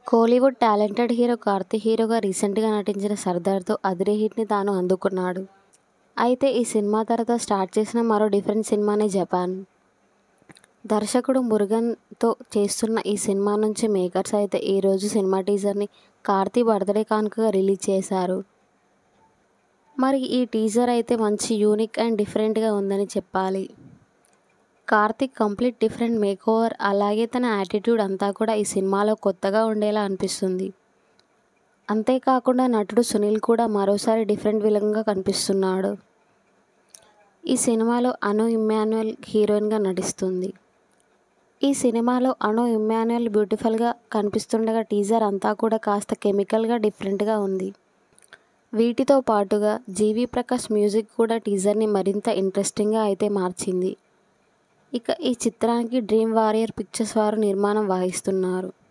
Kollywood talented hero Karthi హీరోగా రీసెంట్గా నటించిన సర్దార్తో అదిరే హిట్ని తాను అందుకున్నాడు అయితే ఈ సినిమా తర్వాత స్టార్ట్ చేసిన మరో డిఫరెంట్ సినిమానే జపాన్ దర్శకుడు మురుగన్తో చేస్తున్న ఈ సినిమా నుంచి మేకర్స్ అయితే ఈరోజు సినిమా టీజర్ని కార్తీ బర్త్డే కానుకగా రిలీజ్ చేశారు మరి ఈ టీజర్ అయితే మంచి యూనిక్ అండ్ డిఫరెంట్గా ఉందని చెప్పాలి కార్తిక్ కంప్లీట్ డిఫరెంట్ మేకోవర్ అలాగే తన యాటిట్యూడ్ అంతా కూడా ఈ సినిమాలో కొత్తగా ఉండేలా అనిపిస్తుంది అంతేకాకుండా నటుడు సునీల్ కూడా మరోసారి డిఫరెంట్ విలంగా కనిపిస్తున్నాడు ఈ సినిమాలో అను ఇమ్మాన్యుయల్ హీరోయిన్గా నటిస్తుంది ఈ సినిమాలో అను ఇమ్మాన్యుయల్ బ్యూటిఫుల్గా కనిపిస్తుండగా టీజర్ అంతా కూడా కాస్త కెమికల్గా డిఫరెంట్గా ఉంది వీటితో పాటుగా జీవి ప్రకాష్ మ్యూజిక్ కూడా టీజర్ని మరింత ఇంట్రెస్టింగ్గా అయితే మార్చింది ఇక ఈ చిత్రానికి డ్రీమ్ వారియర్ పిక్చర్స్ వారు నిర్మాణం వహిస్తున్నారు